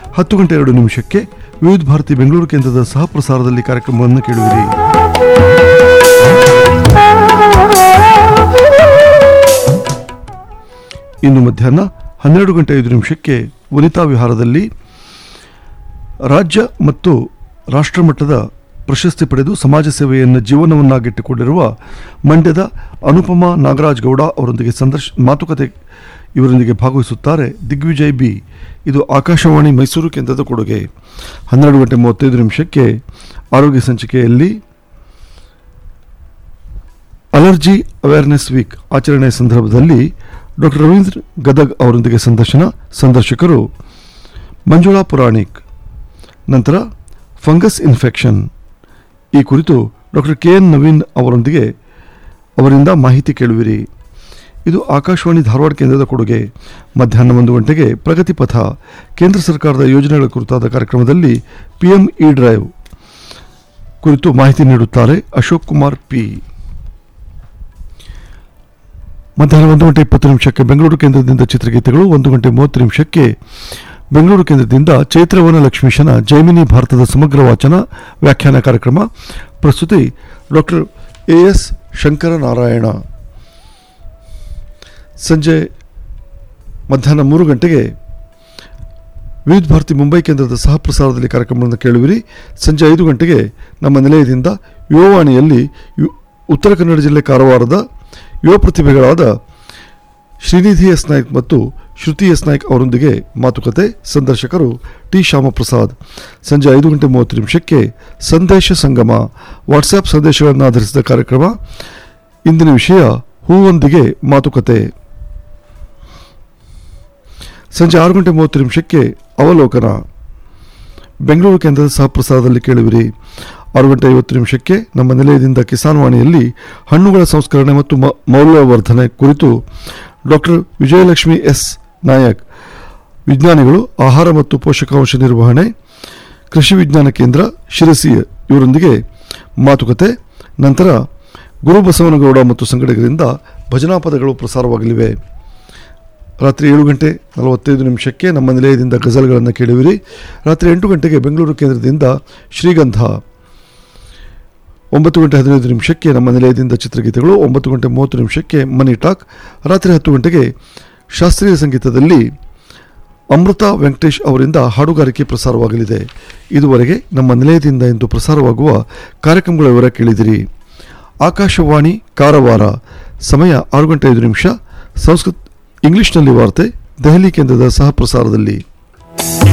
ಹತ್ತು ಗಂಟೆ ಎರಡು ನಿಮಿಷಕ್ಕೆ ವಿವಿಧ ಭಾರತಿ ಬೆಂಗಳೂರು ಕೇಂದ್ರದ ಸಹ ಪ್ರಸಾರದಲ್ಲಿ ಕಾರ್ಯಕ್ರಮವನ್ನು ಕೇಳುವಿರಿ ಇನ್ನು ಮಧ್ಯಾಹ್ನ ಹನ್ನೆರಡು ಗಂಟೆ ಐದು ನಿಮಿಷಕ್ಕೆ ವನಿತಾ ವಿಹಾರದಲ್ಲಿ ರಾಜ್ಯ ಮತ್ತು ರಾಷ್ಟ್ರಮಟ್ಟದ ಪ್ರಶಸ್ತಿ ಪಡೆದು ಸಮಾಜ ಸೇವೆಯನ್ನು ಜೀವನವನ್ನಾಗಿಟ್ಟುಕೊಂಡಿರುವ ಮಂಡ್ಯದ ಅನುಪಮಾ ನಾಗರಾಜ್ ಗೌಡ ಅವರೊಂದಿಗೆ ಸಂದರ್ಶ ಮಾತುಕತೆ ಇವರೊಂದಿಗೆ ಭಾಗವಹಿಸುತ್ತಾರೆ ದಿಗ್ವಿಜಯ್ ಬಿ ಇದು ಆಕಾಶವಾಣಿ ಮೈಸೂರು ಕೇಂದ್ರದ ಕೊಡುಗೆ ಹನ್ನೆರಡು ಗಂಟೆ ಮೂವತ್ತೈದು ನಿಮಿಷಕ್ಕೆ ಆರೋಗ್ಯ ಸಂಚಿಕೆಯಲ್ಲಿ ಅಲರ್ಜಿ ಅವೇರ್ನೆಸ್ ವೀಕ್ ಆಚರಣೆ ಸಂದರ್ಭದಲ್ಲಿ ಡಾಕ್ಟರ್ ರವೀಂದ್ರ ಗದಗ್ ಅವರೊಂದಿಗೆ ಸಂದರ್ಶನ ಸಂದರ್ಶಕರು ಮಂಜುಳಾ ಪುರಾಣಿಕ್ ನಂತರ ಫಂಗಸ್ ಇನ್ಫೆಕ್ಷನ್ ಈ ಕುರಿತು ಡಾಕ್ಟರ್ ಕೆ ಎನ್ ನವೀನ್ ಅವರೊಂದಿಗೆ ಅವರಿಂದ ಮಾಹಿತಿ ಕೇಳುವಿರಿ ಇದು ಆಕಾಶವಾಣಿ ಧಾರವಾಡ ಕೇಂದ್ರದ ಕೊಡುಗೆ ಮಧ್ಯಾಹ್ನ ಒಂದು ಗಂಟೆಗೆ ಪ್ರಗತಿ ಪಥ ಕೇಂದ್ರ ಸರ್ಕಾರದ ಯೋಜನೆಗಳ ಕುರಿತಾದ ಕಾರ್ಯಕ್ರಮದಲ್ಲಿ ಪಿಎಂ ಇ ಡ್ರೈವ್ ಕುರಿತು ಮಾಹಿತಿ ನೀಡುತ್ತಾರೆ ಅಶೋಕ್ ಕುಮಾರ್ ಪಿ ಮಧ್ಯಾಹ್ನ ಒಂದು ಗಂಟೆ ಇಪ್ಪತ್ತು ನಿಮಿಷಕ್ಕೆ ಬೆಂಗಳೂರು ಕೇಂದ್ರದಿಂದ ಚಿತ್ರಗೀತೆಗಳು ಒಂದು ಗಂಟೆ ಮೂವತ್ತು ನಿಮಿಷಕ್ಕೆ ಬೆಂಗಳೂರು ಕೇಂದ್ರದಿಂದ ಚೈತ್ರವನ ಲಕ್ಷ್ಮೀಶನ ಜೈಮಿನಿ ಭಾರತದ ಸಮಗ್ರ ವಾಚನ ವ್ಯಾಖ್ಯಾನ ಕಾರ್ಯಕ್ರಮ ಪ್ರಸ್ತುತಿ ಡಾಕ್ಟರ್ ಎ ಎಸ್ ಶಂಕರನಾರಾಯಣ ಸಂಜೆ ಮಧ್ಯಾಹ್ನ ಮೂರು ಗಂಟೆಗೆ ವಿವಿಧ ಭಾರತಿ ಮುಂಬೈ ಕೇಂದ್ರದ ಸಹ ಪ್ರಸಾರದಲ್ಲಿ ಕಾರ್ಯಕ್ರಮವನ್ನು ಕೇಳುವಿರಿ ಸಂಜೆ ಐದು ಗಂಟೆಗೆ ನಮ್ಮ ನಿಲಯದಿಂದ ಯುವವಾಣಿಯಲ್ಲಿ ಯು- ಉತ್ತರ ಕನ್ನಡ ಜಿಲ್ಲೆ ಕಾರವಾರದ ಯುವ ಪ್ರತಿಭೆಗಳಾದ ಶ್ರೀನಿಧಿ ಎಸ್ ನಾಯ್ಕ್ ಮತ್ತು ಶ್ರುತಿ ಎಸ್ ನಾಯ್ಕ್ ಅವರೊಂದಿಗೆ ಮಾತುಕತೆ ಸಂದರ್ಶಕರು ಟಿ ಶ್ಯಾಮಪ್ರಸಾದ್ ಸಂಜೆ ಐದು ಗಂಟೆ ಮೂವತ್ತು ನಿಮಿಷಕ್ಕೆ ಸಂದೇಶ ಸಂಗಮ ವಾಟ್ಸ್ಆ್ಯಪ್ ಸಂದೇಶಗಳನ್ನು ಆಧರಿಸಿದ ಕಾರ್ಯಕ್ರಮ ಇಂದಿನ ವಿಷಯ ಹೂವೊಂದಿಗೆ ಮಾತುಕತೆ ಸಂಜೆ ಆರು ಗಂಟೆ ಮೂವತ್ತು ನಿಮಿಷಕ್ಕೆ ಅವಲೋಕನ ಬೆಂಗಳೂರು ಕೇಂದ್ರದ ಸಹ ಪ್ರಸಾರದಲ್ಲಿ ಕೇಳುವಿರಿ ಆರು ಗಂಟೆ ಐವತ್ತು ನಿಮಿಷಕ್ಕೆ ನಮ್ಮ ನಿಲಯದಿಂದ ಕಿಸಾನ್ ವಾಣಿಯಲ್ಲಿ ಹಣ್ಣುಗಳ ಸಂಸ್ಕರಣೆ ಮತ್ತು ಮ- ಮೌಲ್ಯವರ್ಧನೆ ಕುರಿತು ಡಾಕ್ಟರ್ ವಿಜಯಲಕ್ಷ್ಮಿ ಎಸ್ ನಾಯಕ್ ವಿಜ್ಞಾನಿಗಳು ಆಹಾರ ಮತ್ತು ಪೋಷಕಾಂಶ ನಿರ್ವಹಣೆ ಕೃಷಿ ವಿಜ್ಞಾನ ಕೇಂದ್ರ ಶಿರಸಿ ಇವರೊಂದಿಗೆ ಮಾತುಕತೆ ನಂತರ ಗುರು ಬಸವನಗೌಡ ಮತ್ತು ಸಂಘಟಕರಿಂದ ಭಜನಾ ಪದಗಳು ಪ್ರಸಾರವಾಗಲಿವೆ ರಾತ್ರಿ ಏಳು ಗಂಟೆ ನಲವತ್ತೈದು ನಿಮಿಷಕ್ಕೆ ನಮ್ಮ ನಿಲಯದಿಂದ ಗಜಲ್ಗಳನ್ನು ಕೇಳುವಿರಿ ರಾತ್ರಿ ಎಂಟು ಗಂಟೆಗೆ ಬೆಂಗಳೂರು ಕೇಂದ್ರದಿಂದ ಶ್ರೀಗಂಧ ಒಂಬತ್ತು ಗಂಟೆ ಹದಿನೈದು ನಿಮಿಷಕ್ಕೆ ನಮ್ಮ ನಿಲಯದಿಂದ ಚಿತ್ರಗೀತೆಗಳು ಒಂಬತ್ತು ಗಂಟೆ ಮೂವತ್ತು ನಿಮಿಷಕ್ಕೆ ಮನಿ ಟಾಕ್ ರಾತ್ರಿ ಹತ್ತು ಗಂಟೆಗೆ ಶಾಸ್ತ್ರೀಯ ಸಂಗೀತದಲ್ಲಿ ಅಮೃತ ವೆಂಕಟೇಶ್ ಅವರಿಂದ ಹಾಡುಗಾರಿಕೆ ಪ್ರಸಾರವಾಗಲಿದೆ ಇದುವರೆಗೆ ನಮ್ಮ ನಿಲಯದಿಂದ ಇಂದು ಪ್ರಸಾರವಾಗುವ ಕಾರ್ಯಕ್ರಮಗಳ ವಿವರ ಕೇಳಿದಿರಿ ಆಕಾಶವಾಣಿ ಕಾರವಾರ ಸಮಯ ಆರು ಗಂಟೆ ಐದು ನಿಮಿಷ ಸಂಸ್ಕೃತ್ ಇಂಗ್ಲಿಷ್ನಲ್ಲಿ ವಾರ್ತೆ ದೆಹಲಿ ಕೇಂದ್ರದ ಸಹ ಪ್ರಸಾರದಲ್ಲಿ